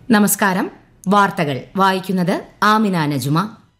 നമസ്കാരം വാർത്തകൾ വായിക്കുന്നത് ആമിന നജുമ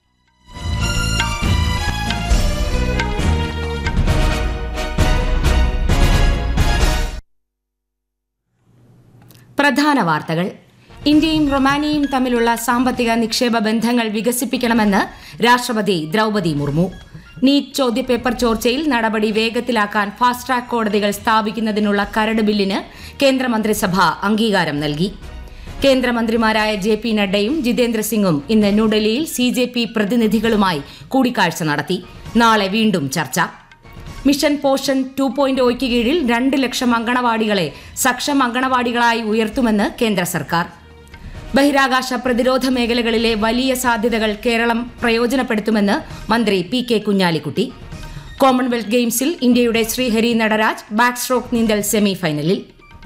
പ്രധാന വാർത്തകൾ ഇന്ത്യയും റൊമാനിയയും തമ്മിലുള്ള സാമ്പത്തിക നിക്ഷേപ ബന്ധങ്ങൾ വികസിപ്പിക്കണമെന്ന് രാഷ്ട്രപതി ദ്രൗപതി മുർമു നീറ്റ് ചോദ്യപേപ്പർ ചോർച്ചയിൽ നടപടി വേഗത്തിലാക്കാൻ ഫാസ്റ്റ് ട്രാക്ക് കോടതികൾ സ്ഥാപിക്കുന്നതിനുള്ള കരട് ബില്ലിന് കേന്ദ്രമന്ത്രിസഭ അംഗീകാരം നൽകി കേന്ദ്രമന്ത്രിമാരായ ജെ പി നഡ്ഡയും ജിതേന്ദ്ര സിംഗും ഇന്ന് ന്യൂഡൽഹിയിൽ സി ജെ പി പ്രതിനിധികളുമായി കൂടിക്കാഴ്ച നടത്തി നാളെ വീണ്ടും ചർച്ച മിഷൻ പോഷൻ ടു പോയിന്റ് ഒയ്ക്ക് കീഴിൽ രണ്ട് ലക്ഷം അങ്കണവാടികളെ സക്ഷം അങ്കണവാടികളായി ഉയർത്തുമെന്ന് കേന്ദ്ര സർക്കാർ ബഹിരാകാശ പ്രതിരോധ മേഖലകളിലെ വലിയ സാധ്യതകൾ കേരളം പ്രയോജനപ്പെടുത്തുമെന്ന് മന്ത്രി പി കെ കുഞ്ഞാലിക്കുട്ടി കോമൺവെൽത്ത് ഗെയിംസിൽ ഇന്ത്യയുടെ ശ്രീഹരി നടരാജ് ബാക്ക് സ്ട്രോക്ക് നീന്തൽ സെമി ഫൈനലിൽ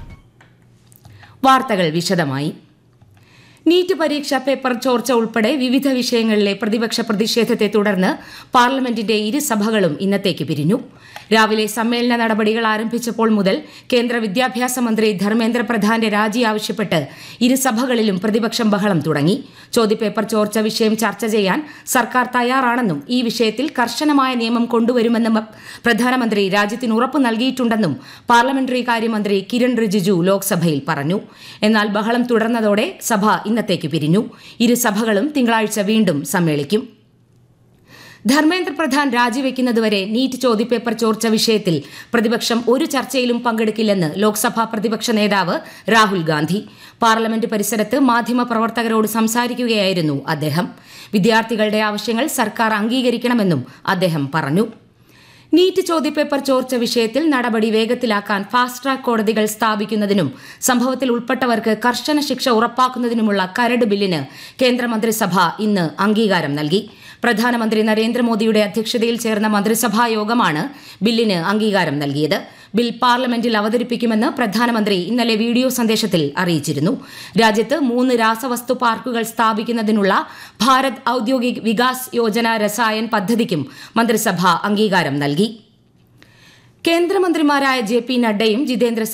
വാർത്തകൾ വിശദമായി നീറ്റ് പരീക്ഷാ പേപ്പർ ചോർച്ച ഉൾപ്പെടെ വിവിധ വിഷയങ്ങളിലെ പ്രതിപക്ഷ പ്രതിഷേധത്തെ തുടർന്ന് പാർലമെന്റിന്റെ ഇരുസഭകളും ഇന്നത്തേക്ക് പിരിഞ്ഞു രാവിലെ സമ്മേളന നടപടികൾ ആരംഭിച്ചപ്പോൾ മുതൽ കേന്ദ്ര വിദ്യാഭ്യാസ മന്ത്രി ധർമ്മേന്ദ്ര പ്രധാന്റെ രാജി ആവശ്യപ്പെട്ട് ഇരുസഭകളിലും പ്രതിപക്ഷം ബഹളം തുടങ്ങി ചോദ്യപേപ്പർ ചോർച്ച വിഷയം ചർച്ച ചെയ്യാൻ സർക്കാർ തയ്യാറാണെന്നും ഈ വിഷയത്തിൽ കർശനമായ നിയമം കൊണ്ടുവരുമെന്നും പ്രധാനമന്ത്രി രാജ്യത്തിന് ഉറപ്പ് നൽകിയിട്ടുണ്ടെന്നും പാർലമെന്ററി കാര്യമന്ത്രി കിരൺ റിജിജു ലോക്സഭയിൽ പറഞ്ഞു എന്നാൽ ബഹളം തുടർന്നതോടെ സഭ ഇന്നത്തേക്ക് പിരിഞ്ഞു ഇരുസഭകളും തിങ്കളാഴ്ച വീണ്ടും സമ്മേളിക്കും ധർമ്മേന്ദ്ര പ്രധാൻ രാജിവെക്കുന്നതുവരെ നീറ്റ് ചോദ്യപേപ്പർ ചോർച്ച വിഷയത്തിൽ പ്രതിപക്ഷം ഒരു ചർച്ചയിലും പങ്കെടുക്കില്ലെന്ന് ലോക്സഭാ പ്രതിപക്ഷ നേതാവ് രാഹുൽ ഗാന്ധി പാർലമെന്റ് പരിസരത്ത് മാധ്യമപ്രവർത്തകരോട് സംസാരിക്കുകയായിരുന്നു അദ്ദേഹം വിദ്യാർത്ഥികളുടെ ആവശ്യങ്ങൾ സർക്കാർ അംഗീകരിക്കണമെന്നും അദ്ദേഹം പറഞ്ഞു നീറ്റ് ചോദ്യപേപ്പർ ചോർച്ച വിഷയത്തിൽ നടപടി വേഗത്തിലാക്കാൻ ഫാസ്റ്റ് ട്രാക്ക് കോടതികൾ സ്ഥാപിക്കുന്നതിനും സംഭവത്തിൽ ഉൾപ്പെട്ടവർക്ക് കർശന ശിക്ഷ ഉറപ്പാക്കുന്നതിനുമുള്ള കരട് ബില്ലിന് കേന്ദ്രമന്ത്രിസഭ ഇന്ന് അംഗീകാരം നൽകി പ്രധാനമന്ത്രി നരേന്ദ്രമോദിയുടെ അധ്യക്ഷതയിൽ ചേർന്ന മന്ത്രിസഭാ യോഗമാണ് ബില്ലിന് അംഗീകാരം നൽകിയത് ബിൽ പാർലമെന്റിൽ അവതരിപ്പിക്കുമെന്ന് പ്രധാനമന്ത്രി ഇന്നലെ വീഡിയോ സന്ദേശത്തിൽ അറിയിച്ചിരുന്നു രാജ്യത്ത് മൂന്ന് രാസവസ്തു പാർക്കുകൾ സ്ഥാപിക്കുന്നതിനുള്ള ഭാരത് ഔദ്യോഗിക് വികാസ് യോജന രസായൻ പദ്ധതിക്കും മന്ത്രിസഭ അംഗീകാരം നൽകി കേന്ദ്രമന്ത്രിമാരായ ജെ പി നഡ്ഡയും ജിതേന്ദ്ര